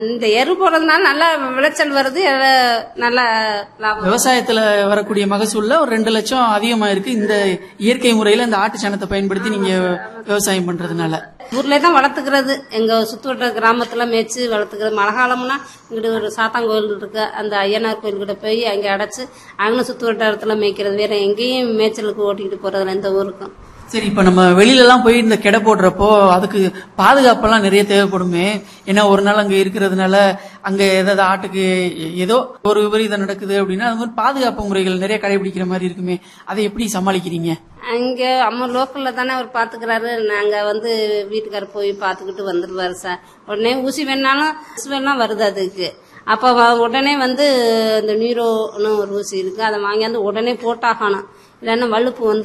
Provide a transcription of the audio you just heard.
இந்த எரு போடுறதுனால நல்ல விளைச்சல் வருது எல்லாம் நல்ல லாபம் விவசாயத்துல வரக்கூடிய மகசூல்ல ஒரு ரெண்டு லட்சம் அதிகமா இருக்கு இந்த இயற்கை முறையில இந்த ஆட்டு சாணத்தை பயன்படுத்தி நீங்க விவசாயம் பண்றதுனால ஊர்ல தான் வளர்த்துக்கிறது எங்க சுத்துவட்ட கிராமத்துல மேய்ச்சி வளர்த்துக்கிறது மழை காலம்னா இங்கிட்டு ஒரு சாத்தாங்கோயில் இருக்கு அந்த ஐயனார் கோயில்கிட்ட போய் அங்கே அடைச்சு அங்கே சுத்து வட்டாரத்துல மேய்க்கிறது வேற எங்கேயும் மேய்ச்சலுக்கு ஓட்டிக்கிட்டு போறதில்ல எந்த ஊருக்கும் சரி இப்ப நம்ம வெளியில எல்லாம் போய் இந்த கெடை போடுறப்போ அதுக்கு பாதுகாப்பெல்லாம் நிறைய தேவைப்படுமே ஏன்னா ஒரு நாள் அங்க இருக்கிறதுனால அங்க ஏதாவது ஆட்டுக்கு ஏதோ ஒரு விபரீதம் நடக்குது அப்படின்னா அது மாதிரி பாதுகாப்பு முறைகள் நிறைய கடைபிடிக்கிற மாதிரி இருக்குமே அதை எப்படி சமாளிக்கிறீங்க அங்க அம்மா லோக்கல்ல தானே அவர் பாத்துக்கிறாரு நாங்க வந்து வீட்டுக்காரர் போய் பாத்துக்கிட்டு வந்துருவாரு சார் உடனே ஊசி வேணாலும் ஊசி வேணாலும் வருது அதுக்கு அப்ப வ- உடனே வந்து இந்த நீரோன்னு ஒரு ஊசி இருக்கு அதை வாங்கியாந்து உடனே போட்டாகணும் இல்லைன்னா வலுப்பு வந்து